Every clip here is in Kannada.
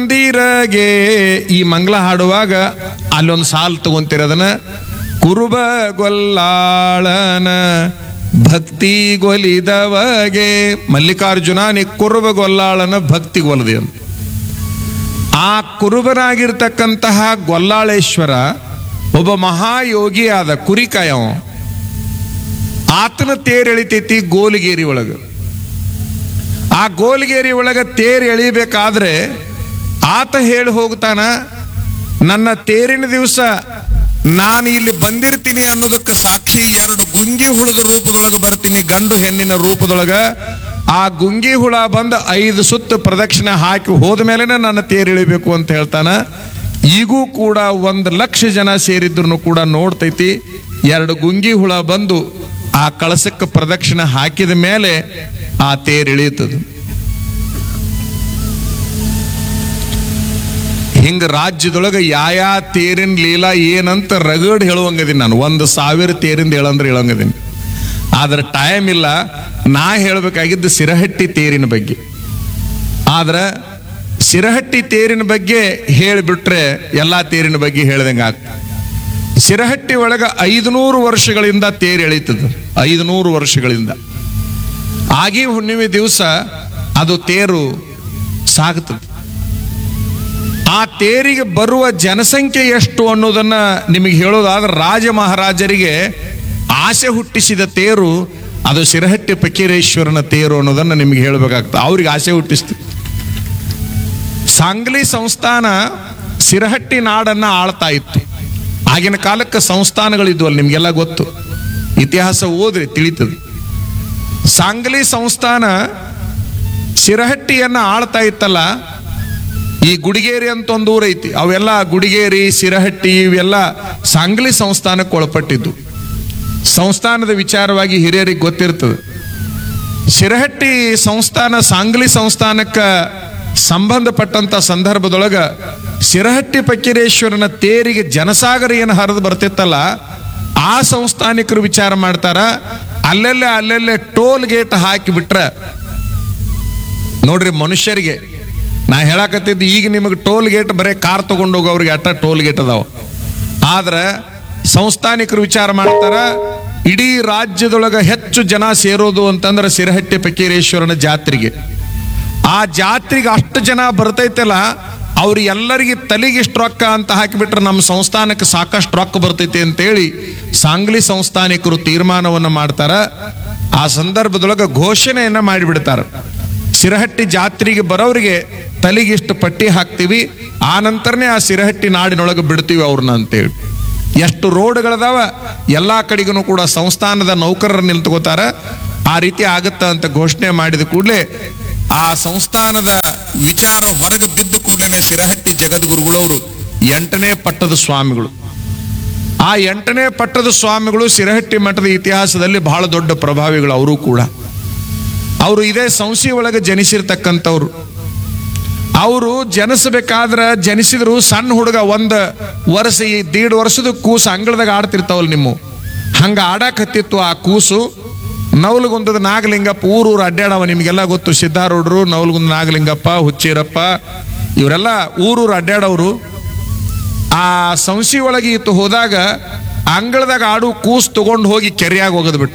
ಮಂದಿರಗೆ ಈ ಮಂಗಳ ಹಾಡುವಾಗ ಅಲ್ಲೊಂದು ಸಾಲು ತಗೊಂತೀರ ಅದನ್ನ ಕುರುಬ ಗೊಲ್ಲಾಳನ ಭಕ್ತಿ ಗೊಲಿದವಗೆ ಮಲ್ಲಿಕಾರ್ಜುನ ನೀ ಕುರುಬ ಗೊಲ್ಲಾಳನ ಭಕ್ತಿ ಗೊಲದೆ ಅಂತ ಆ ಕುರುಬನಾಗಿರ್ತಕ್ಕಂತಹ ಗೊಲ್ಲಾಳೇಶ್ವರ ಒಬ್ಬ ಮಹಾಯೋಗಿ ಆದ ಕುರಿಕಾಯವ ಆತನ ತೇರ್ ಎಳಿತೈತಿ ಗೋಲಿಗೇರಿ ಒಳಗ ಆ ಗೋಲಿಗೇರಿ ಒಳಗ ತೇರ್ ಎಳಿಬೇಕಾದ್ರೆ ಆತ ಹೇಳಿ ಹೋಗ್ತಾನ ನನ್ನ ತೇರಿನ ದಿವಸ ನಾನು ಇಲ್ಲಿ ಬಂದಿರ್ತೀನಿ ಅನ್ನೋದಕ್ಕೆ ಸಾಕ್ಷಿ ಎರಡು ಗುಂಗಿ ಹುಳದ ರೂಪದೊಳಗೆ ಬರ್ತೀನಿ ಗಂಡು ಹೆಣ್ಣಿನ ರೂಪದೊಳಗ ಆ ಗುಂಗಿ ಹುಳ ಬಂದು ಐದು ಸುತ್ತು ಪ್ರದಕ್ಷಿಣೆ ಹಾಕಿ ಹೋದ ಮೇಲೆನೆ ನನ್ನ ತೇರು ಇಳಿಬೇಕು ಅಂತ ಹೇಳ್ತಾನ ಈಗೂ ಕೂಡ ಒಂದು ಲಕ್ಷ ಜನ ಸೇರಿದ್ರು ಕೂಡ ನೋಡ್ತೈತಿ ಎರಡು ಗುಂಗಿ ಹುಳ ಬಂದು ಆ ಕಳಸಕ್ಕೆ ಪ್ರದಕ್ಷಿಣೆ ಹಾಕಿದ ಮೇಲೆ ಆ ತೇರು ಇಳಿಯುತ್ತದೆ ಹಿಂಗ ರಾಜ್ಯದೊಳಗ ಯಾಯಾ ತೇರಿನ ಲೀಲಾ ಏನಂತ ರಗಡ್ ಹೇಳುವಂಗದೀನಿ ನಾನು ಒಂದು ಸಾವಿರ ತೇರಿಂದ ಹೇಳಂದ್ರೆ ಹೇಳಂಗದೀನಿ ಆದ್ರೆ ಟೈಮ್ ಇಲ್ಲ ನಾ ಹೇಳಬೇಕಾಗಿದ್ದು ಸಿರಹಟ್ಟಿ ತೇರಿನ ಬಗ್ಗೆ ಆದ್ರೆ ಸಿರಹಟ್ಟಿ ತೇರಿನ ಬಗ್ಗೆ ಹೇಳಿಬಿಟ್ರೆ ಎಲ್ಲಾ ತೇರಿನ ಬಗ್ಗೆ ಹೇಳ್ದಂಗೆ ಆಗ್ತದೆ ಸಿರಹಟ್ಟಿ ಒಳಗ ಐದುನೂರು ವರ್ಷಗಳಿಂದ ತೇರು ಎಳೀತದ ಐದುನೂರು ವರ್ಷಗಳಿಂದ ಆಗಿ ಹುಣ್ಣಿಮೆ ದಿವಸ ಅದು ತೇರು ಸಾಗುತ್ತದೆ ಆ ತೇರಿಗೆ ಬರುವ ಜನಸಂಖ್ಯೆ ಎಷ್ಟು ಅನ್ನೋದನ್ನ ನಿಮಗೆ ಹೇಳೋದಾದ್ರೆ ರಾಜ ಮಹಾರಾಜರಿಗೆ ಆಸೆ ಹುಟ್ಟಿಸಿದ ತೇರು ಅದು ಸಿರಹಟ್ಟಿ ಫಕೀರೇಶ್ವರನ ತೇರು ಅನ್ನೋದನ್ನ ನಿಮಗೆ ಹೇಳಬೇಕಾಗ್ತದೆ ಅವ್ರಿಗೆ ಆಸೆ ಹುಟ್ಟಿಸ್ತು ಸಾಂಗ್ಲಿ ಸಂಸ್ಥಾನ ಸಿರಹಟ್ಟಿ ನಾಡನ್ನ ಆಳ್ತಾ ಇತ್ತು ಆಗಿನ ಕಾಲಕ್ಕೆ ಸಂಸ್ಥಾನಗಳಿದ್ವಲ್ಲ ನಿಮ್ಗೆಲ್ಲ ಗೊತ್ತು ಇತಿಹಾಸ ಓದ್ರಿ ತಿಳಿತದೆ ಸಾಂಗ್ಲಿ ಸಂಸ್ಥಾನ ಸಿರಹಟ್ಟಿಯನ್ನ ಆಳ್ತಾ ಇತ್ತಲ್ಲ ಈ ಗುಡಿಗೇರಿ ಅಂತ ಒಂದು ಊರ ಐತಿ ಅವೆಲ್ಲ ಗುಡಿಗೇರಿ ಸಿರಹಟ್ಟಿ ಇವೆಲ್ಲ ಸಾಂಗ್ಲಿ ಸಂಸ್ಥಾನಕ್ಕೆ ಒಳಪಟ್ಟಿದ್ದು ಸಂಸ್ಥಾನದ ವಿಚಾರವಾಗಿ ಹಿರಿಯರಿಗೆ ಗೊತ್ತಿರ್ತದೆ ಸಿರಹಟ್ಟಿ ಸಂಸ್ಥಾನ ಸಾಂಗ್ಲಿ ಸಂಸ್ಥಾನಕ್ಕೆ ಸಂಬಂಧಪಟ್ಟಂತ ಸಂದರ್ಭದೊಳಗ ಸಿರಹಟ್ಟಿ ಫಕೀರೇಶ್ವರನ ತೇರಿಗೆ ಜನಸಾಗರ ಏನು ಹರಿದು ಬರ್ತಿತ್ತಲ್ಲ ಆ ಸಂಸ್ಥಾನಿಕರು ವಿಚಾರ ಮಾಡ್ತಾರ ಅಲ್ಲೆಲ್ಲೇ ಅಲ್ಲೆಲ್ಲೇ ಟೋಲ್ ಗೇಟ್ ಹಾಕಿ ಬಿಟ್ರೆ ನೋಡ್ರಿ ಮನುಷ್ಯರಿಗೆ ನಾ ಹೇಳಕತ್ತಿದ್ದು ಈಗ ನಿಮಗೆ ಟೋಲ್ ಗೇಟ್ ಬರೀ ಕಾರ್ ತಗೊಂಡು ಹೋಗೋರಿಗೆ ಅಟ್ಟ ಟೋಲ್ ಗೇಟ್ ಅದಾವ ಆದ್ರೆ ಸಂಸ್ಥಾನಿಕರು ವಿಚಾರ ಮಾಡ್ತಾರ ಇಡೀ ರಾಜ್ಯದೊಳಗ ಹೆಚ್ಚು ಜನ ಸೇರೋದು ಅಂತಂದ್ರೆ ಸಿರಹಟ್ಟಿ ಫಕೀರೇಶ್ವರನ ಜಾತ್ರೆಗೆ ಆ ಜಾತ್ರೆಗೆ ಅಷ್ಟು ಜನ ಬರ್ತೈತಲ್ಲ ಅವ್ರು ಎಲ್ಲರಿಗೆ ತಲೆಗೆ ಇಷ್ಟು ರೊಕ್ಕ ಅಂತ ಹಾಕಿಬಿಟ್ರೆ ನಮ್ಮ ಸಂಸ್ಥಾನಕ್ಕೆ ಸಾಕಷ್ಟು ರೊಕ್ಕ ಬರ್ತೈತಿ ಅಂತೇಳಿ ಸಾಂಗ್ಲಿ ಸಂಸ್ಥಾನಿಕರು ತೀರ್ಮಾನವನ್ನ ಮಾಡ್ತಾರ ಆ ಸಂದರ್ಭದೊಳಗೆ ಘೋಷಣೆಯನ್ನ ಮಾಡಿಬಿಡ್ತಾರ ಸಿರಹಟ್ಟಿ ಜಾತ್ರೆಗೆ ಬರೋರಿಗೆ ತಲೆಗಿಷ್ಟು ಪಟ್ಟಿ ಹಾಕ್ತೀವಿ ಆ ನಂತರನೇ ಆ ಸಿರಹಟ್ಟಿ ನಾಡಿನೊಳಗೆ ಬಿಡ್ತೀವಿ ಅವ್ರನ್ನ ಅಂತೇಳಿ ಎಷ್ಟು ರೋಡ್ಗಳದಾವ ಎಲ್ಲಾ ಕಡೆಗೂ ಕೂಡ ಸಂಸ್ಥಾನದ ನೌಕರರು ನಿಲ್ತುಕೋತಾರ ಆ ರೀತಿ ಆಗತ್ತ ಅಂತ ಘೋಷಣೆ ಮಾಡಿದ ಕೂಡಲೇ ಆ ಸಂಸ್ಥಾನದ ವಿಚಾರ ಹೊರಗೆ ಬಿದ್ದ ಕೂಡಲೇ ಸಿರಹಟ್ಟಿ ಜಗದ್ಗುರುಗಳವರು ಎಂಟನೇ ಪಟ್ಟದ ಸ್ವಾಮಿಗಳು ಆ ಎಂಟನೇ ಪಟ್ಟದ ಸ್ವಾಮಿಗಳು ಸಿರಹಟ್ಟಿ ಮಠದ ಇತಿಹಾಸದಲ್ಲಿ ಬಹಳ ದೊಡ್ಡ ಪ್ರಭಾವಿಗಳು ಅವರು ಕೂಡ ಅವರು ಇದೇ ಸಂಸ್ಥೆ ಒಳಗೆ ಜನಿಸಿರ್ತಕ್ಕಂಥವ್ರು ಅವರು ಜನಿಸಬೇಕಾದ್ರೆ ಜನಿಸಿದ್ರು ಸಣ್ಣ ಹುಡುಗ ಒಂದ್ ವರ್ಷ ಈ ದೀಡ್ ವರ್ಷದ ಕೂಸು ಅಂಗಳದಾಗ ಆಡ್ತಿರ್ತಾವಲ್ ನಿಮ್ಮ ಹಂಗ ಆಡಕ್ ಹತ್ತಿತ್ತು ಆ ಕೂಸು ನವಲಗುಂದದ ನಾಗಲಿಂಗಪ್ಪ ಊರೂರು ಅಡ್ಡಾಡವ ನಿಮಗೆಲ್ಲ ಗೊತ್ತು ಸಿದ್ಧಾರೂಢರು ನವಲಗುಂದ ನಾಗಲಿಂಗಪ್ಪ ಹುಚ್ಚೀರಪ್ಪ ಇವರೆಲ್ಲ ಊರೂರು ಅಡ್ಡಾಡವರು ಆ ಸಂಸ್ಥೆ ಒಳಗೆ ಇತ್ತು ಹೋದಾಗ ಅಂಗಳದಾಗ ಆಡು ಕೂಸು ತಗೊಂಡು ಹೋಗಿ ಕೆರೆಯಾಗ ಹೋಗದ್ ಬಿಟ್ಟ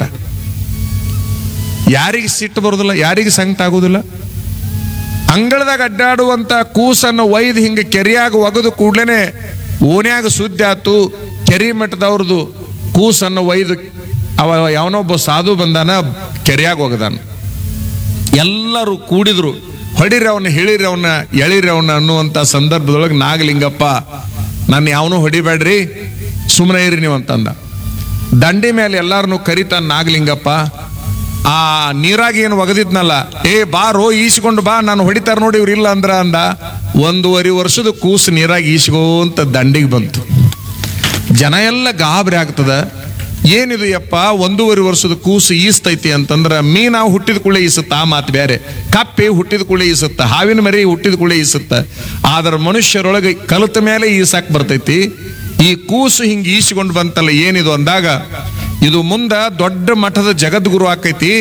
ಯಾರಿಗೆ ಸಿಟ್ಟು ಬರೋದಿಲ್ಲ ಯಾರಿಗೆ ಸಂಕಟ ಆಗೋದಿಲ್ಲ ಅಂಗಳದಾಗ ಅಡ್ಡಾಡುವಂತ ಕೂಸನ್ನು ಒಯ್ದು ಹಿಂಗೆ ಕೆರೆಯಾಗ ಒಗದು ಕೂಡ್ಲೇನೆ ಓನ್ಯಾಗ ಸುದ್ದಿ ಆತು ಕೆರಿ ಮಠದವ್ರದ್ದು ಕೂಸನ್ನು ಒಯ್ದು ಅವ ಯಾವನೊಬ್ಬ ಸಾಧು ಬಂದಾನ ಕೆರೆಯಾಗ ಒಗದಾನ ಎಲ್ಲರೂ ಕೂಡಿದ್ರು ಹೊಡಿರಿ ಅವನ್ನ ಹೇಳಿರಿ ಅವನ್ನ ಎಳಿರಿ ಅವನ್ನ ಅನ್ನುವಂತ ಸಂದರ್ಭದೊಳಗೆ ನಾಗಲಿಂಗಪ್ಪ ನನ್ನ ಯಾವನು ಹೊಡಿಬೇಡ್ರಿ ಸುಮ್ಮನೆ ಇರಿ ನೀವು ಅಂತಂದ ದಂಡಿ ಮೇಲೆ ಎಲ್ಲಾರನ್ನು ಕರಿತಾನ ನಾಗಲಿಂಗಪ್ಪ ಆ ನೀರಾಗಿ ಏನು ಒಗದಿದ್ನಲ್ಲ ಏ ಬಾರೋ ಈಸ್ಕೊಂಡು ಬಾ ನಾನು ಹೊಡಿತಾರ ನೋಡಿ ಇವ್ರು ಇಲ್ಲ ಅಂದ್ರ ಅಂದ ಒಂದೂವರೆ ವರ್ಷದ ಕೂಸು ನೀರಾಗಿ ಈಸ್ಕೋಂತ ದಂಡಿಗೆ ಬಂತು ಜನ ಎಲ್ಲ ಗಾಬರಿ ಆಗ್ತದ ಏನಿದು ಯಪ್ಪ ಒಂದೂವರೆ ವರ್ಷದ ಕೂಸು ಈಸ್ತೈತಿ ಅಂತಂದ್ರ ಮೀನಾ ಹುಟ್ಟಿದ ಕೂಳೆ ಈಸುತ್ತ ಆ ಮಾತು ಬೇರೆ ಕಪ್ಪೆ ಹುಟ್ಟಿದ ಕೂಳೆ ಈಸುತ್ತ ಹಾವಿನ ಮರಿ ಹುಟ್ಟಿದ ಕೂಳೆ ಈಸುತ್ತ ಆದ್ರ ಮನುಷ್ಯರೊಳಗೆ ಕಲಿತ ಮೇಲೆ ಈಸಾಕ್ ಬರ್ತೈತಿ ಈ ಕೂಸು ಹಿಂಗೆ ಈಸಿಕೊಂಡು ಬಂತಲ್ಲ ಏನಿದು ಅಂದಾಗ ಇದು ಮುಂದ ದೊಡ್ಡ ಮಠದ ಜಗದ್ಗುರು ಆಕೈತಿ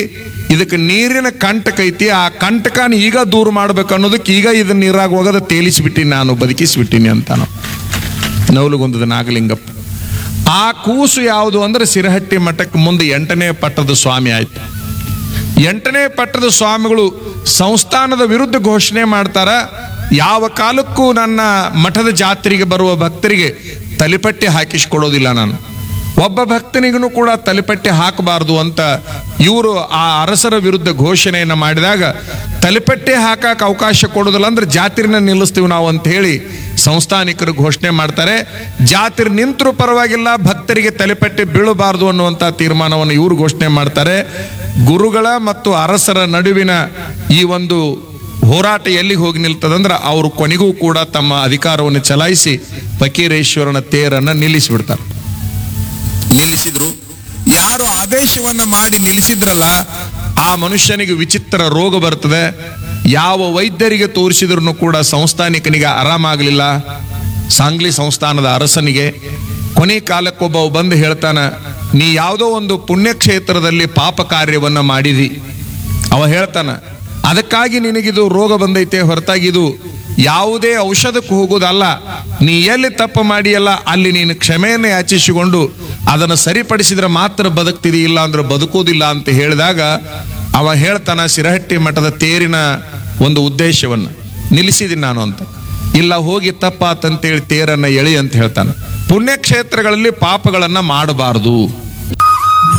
ಇದಕ್ಕೆ ನೀರಿನ ಕಂಟಕ ಐತಿ ಆ ಕಂಟಕನ ಈಗ ದೂರ ಮಾಡ್ಬೇಕು ಅನ್ನೋದಕ್ಕೆ ಈಗ ಇದನ್ನ ನೀರಾಗ ಹೋಗದ ತೇಲಿಸ್ಬಿಟ್ಟಿನಿ ನಾನು ಬದುಕಿಸ್ಬಿಟ್ಟಿನಿ ಅಂತಾನು ನವಲುಗುಂದದ ನಾಗಲಿಂಗಪ್ಪ ಆ ಕೂಸು ಯಾವುದು ಅಂದ್ರೆ ಸಿರಹಟ್ಟಿ ಮಠಕ್ಕೆ ಮುಂದೆ ಎಂಟನೇ ಪಟ್ಟದ ಸ್ವಾಮಿ ಆಯ್ತು ಎಂಟನೇ ಪಟ್ಟದ ಸ್ವಾಮಿಗಳು ಸಂಸ್ಥಾನದ ವಿರುದ್ಧ ಘೋಷಣೆ ಮಾಡ್ತಾರ ಯಾವ ಕಾಲಕ್ಕೂ ನನ್ನ ಮಠದ ಜಾತ್ರೆಗೆ ಬರುವ ಭಕ್ತರಿಗೆ ತಲಿಪಟ್ಟಿ ಹಾಕಿಸ್ಕೊಡೋದಿಲ್ಲ ನಾನು ಒಬ್ಬ ಭಕ್ತನಿಗೂ ಕೂಡ ತಲಿಪಟ್ಟಿ ಹಾಕಬಾರದು ಅಂತ ಇವರು ಆ ಅರಸರ ವಿರುದ್ಧ ಘೋಷಣೆಯನ್ನು ಮಾಡಿದಾಗ ತಲಿಪಟ್ಟಿ ಹಾಕಕ್ಕೆ ಅವಕಾಶ ಕೊಡೋದಿಲ್ಲ ಅಂದ್ರೆ ಜಾತ್ರೆನ ನಿಲ್ಲಿಸ್ತೀವಿ ನಾವು ಅಂತ ಹೇಳಿ ಸಂಸ್ಥಾನಿಕರು ಘೋಷಣೆ ಮಾಡ್ತಾರೆ ಜಾತ್ರೆ ನಿಂತರೂ ಪರವಾಗಿಲ್ಲ ಭಕ್ತರಿಗೆ ತಲೆಪಟ್ಟಿ ಬೀಳಬಾರದು ಅನ್ನುವಂಥ ತೀರ್ಮಾನವನ್ನು ಇವರು ಘೋಷಣೆ ಮಾಡ್ತಾರೆ ಗುರುಗಳ ಮತ್ತು ಅರಸರ ನಡುವಿನ ಈ ಒಂದು ಹೋರಾಟ ಎಲ್ಲಿಗೆ ಹೋಗಿ ನಿಲ್ತದಂದ್ರೆ ಅವರು ಕೊನೆಗೂ ಕೂಡ ತಮ್ಮ ಅಧಿಕಾರವನ್ನು ಚಲಾಯಿಸಿ ಫಕೀರೇಶ್ವರನ ತೇರನ್ನ ನಿಲ್ಲಿಸಿಬಿಡ್ತಾರೆ ನಿಲ್ಲಿಸಿದ್ರು ಯಾರು ಆದೇಶವನ್ನ ಮಾಡಿ ನಿಲ್ಲಿಸಿದ್ರಲ್ಲ ಆ ಮನುಷ್ಯನಿಗೆ ವಿಚಿತ್ರ ರೋಗ ಬರ್ತದೆ ಯಾವ ವೈದ್ಯರಿಗೆ ತೋರಿಸಿದ್ರು ಕೂಡ ಸಂಸ್ಥಾನಿಕನಿಗೆ ಆರಾಮಾಗಲಿಲ್ಲ ಸಾಂಗ್ಲಿ ಸಂಸ್ಥಾನದ ಅರಸನಿಗೆ ಕೊನೆ ಕಾಲಕ್ಕೊಬ್ಬ ಬಂದು ಹೇಳ್ತಾನ ನೀ ಯಾವುದೋ ಒಂದು ಪುಣ್ಯಕ್ಷೇತ್ರದಲ್ಲಿ ಪಾಪ ಕಾರ್ಯವನ್ನ ಮಾಡಿದಿ ಅವ ಹೇಳ್ತಾನ ಅದಕ್ಕಾಗಿ ನಿನಗಿದು ರೋಗ ಬಂದೈತೆ ಹೊರತಾಗಿ ಇದು ಯಾವುದೇ ಔಷಧಕ್ಕೆ ಹೋಗೋದಲ್ಲ ನೀ ಎಲ್ಲಿ ತಪ್ಪು ಮಾಡಿಯಲ್ಲ ಅಲ್ಲಿ ನೀನು ಕ್ಷಮೆಯನ್ನು ಯಾಚಿಸಿಕೊಂಡು ಅದನ್ನು ಸರಿಪಡಿಸಿದ್ರೆ ಮಾತ್ರ ಬದುಕ್ತಿದಿ ಇಲ್ಲ ಅಂದ್ರೆ ಬದುಕೋದಿಲ್ಲ ಅಂತ ಹೇಳಿದಾಗ ಅವ ಹೇಳ್ತಾನ ಸಿರಹಟ್ಟಿ ಮಠದ ತೇರಿನ ಒಂದು ಉದ್ದೇಶವನ್ನು ನಿಲ್ಲಿಸಿದ್ದೀನಿ ನಾನು ಅಂತ ಇಲ್ಲ ಹೋಗಿ ತಪ್ಪಾತಂತೇಳಿ ತೇರನ್ನ ಎಳಿ ಅಂತ ಹೇಳ್ತಾನೆ ಪುಣ್ಯಕ್ಷೇತ್ರಗಳಲ್ಲಿ ಪಾಪಗಳನ್ನ ಮಾಡಬಾರದು